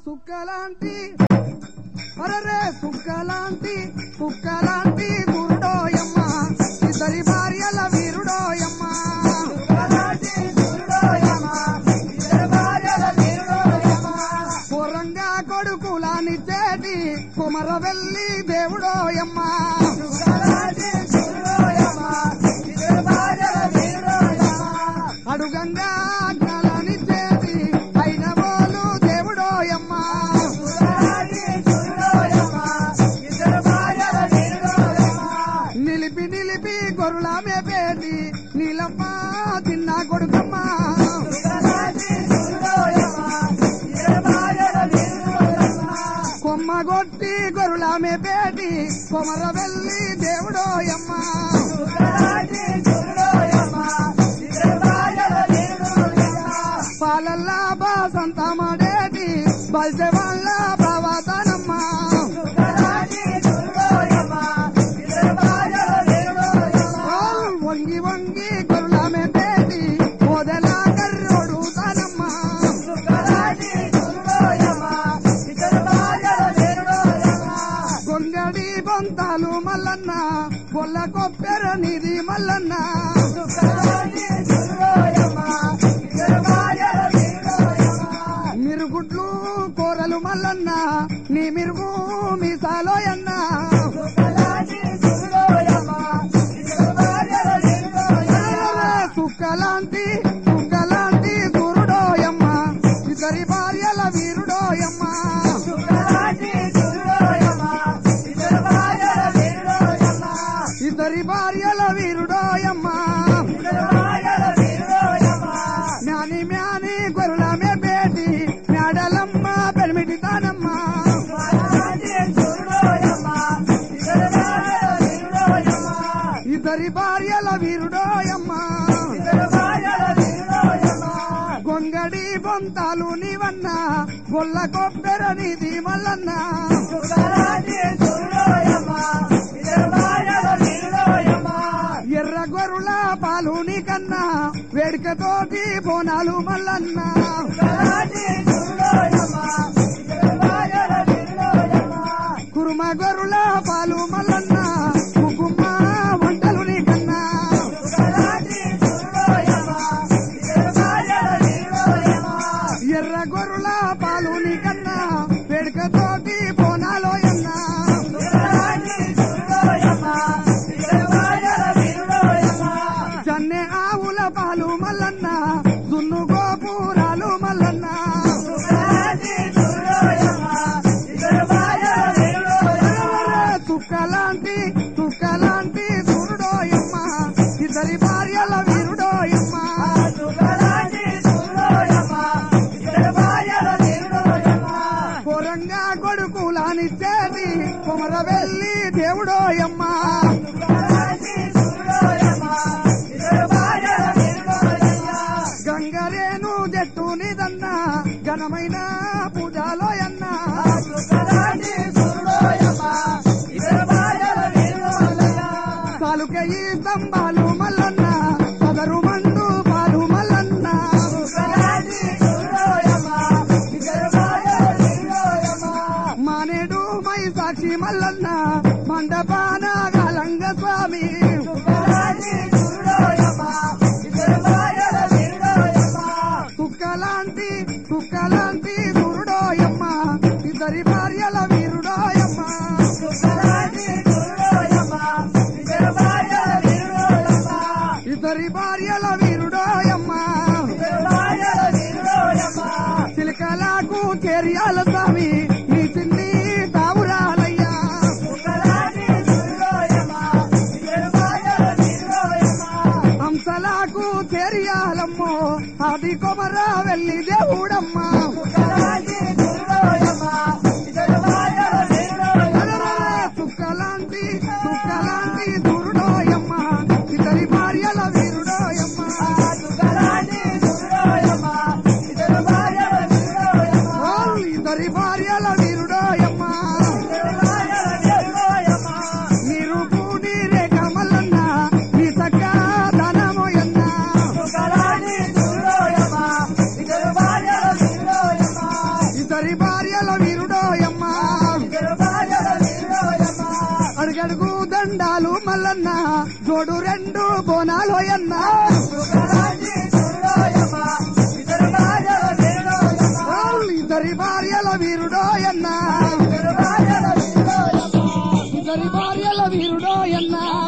సుక్కలాంటి అరరే సుక్కలాంటి కుక్కలాంటి గురుడోయమ్మ ఇద్దరి భార్యల వీరుడోయమ్మ పొరంగా కొడుకులానిచ్చేటి కుమరవెల్లి దేవుడోయమ్మ అడుగంగా జ్ఞానానిచ్చేటి అయిన బోలు దేవుడోయమ్మ నిలిపి నిలిపి గొర్రెల మేపేటి నీలమ్మ చిన్న కొడుకమ్మ కొమ్మ కొట్టి గొర్రెల మేపేటి కొమర వెళ్ళి దేవుడోయమ్మ పాలల్లా బాసంత మాడేటి బల్సె వాళ్ళ ప్రవాతనమ్మ వంగి వంగి గొర్రెల మేపేటి మొదల కర్రోడు తనమ్మ గొంగడి బొంతాలు మల్లన్న గొల్ల కొప్పెర నిధి మల్లన్న మిరుగుడ్లు కూరలు మల్లన్న నీ మిరుగు మీసాలోయన్న సుక్కలాంటి సుక్కలాంటి గురుడోయమ్మ ఇద్దరి భార్యల వీరుడోయమ్మ ఇద్దరి భార్యల వీరుడోయమ్మ జ్ఞాని మ్యాని గొర్రెల మేపేటి మేడలమ్మ పెరిమిటి తానమ్మ ఇద్దరి భార్యల వీరుడోయమ్మ గొంగడి బొంతాలు నీవన్న గొల్ల కొబ్బెర నిధి మల్లన్న ఎర్ర గొర్రుల పాలు నీకన్నా వేడుకతోటి బోనాలు మల్లన్న కురుమ గొర్రుల పాలు మల్లన్న కుకుమ్మ వంటలు నీకన్నా ఎర్ర గొర్రుల పాలు నీకన్నా వేడుకతోటి బోనాలో ఎన్నా జన్నె ఆవుల పాలు మల్లన్న దున్ను గోపురాలు మల్లన్న తుక్కలాంటి తుక్కలాంటి గురుడోయమ్మ ఇద్దరి భార్యల వీరుడోయమ్మ పొరంగా కొడుకులానిచ్చేది కొమర వెళ్ళి దేవుడోయమ్మ గంగరేను జట్టు నిదన్న ఘనమైన పూజలోయన్న కాలుకయి స్తంభాలు మల్లన్న సదరు మండు పాలు మల్లన్న మానేడు మై సాక్షి మల్లన్న మండపాన గలంగ స్వామి కుక్కలాంటి కుక్కలాంటి గురుడోయమ్మ ఇద్దరి భార్యల వీరుడోయమ్మ ఇద్దరి భార్యల వీరుడోయమ్మ చిలకలకు చేరియాల స్వామి నీ చిన్ని తావురాలయ్యా హంసలకు చేరియాలమ్మో అది కొమర వెళ్ళి దేవుడమ్మ సుక్కలాంటి సుక్కలాంటి గురుడోయమ్మ ఇద్దరి భార్యల వీరుడోయమ్మ ఓ, ఇద్దరి భార్యల వీరుడోయమ్మ నీరు పూడి రేఖ మల్లన్న నీ చక్క ధనమోయన్న ఇద్దరి భార్యల జోడు రెండు బోనాలోయన్న ఇద్దరి భార్యల వీరుడోయన్న ఇద్దరి భార్యల వీరుడోయన్న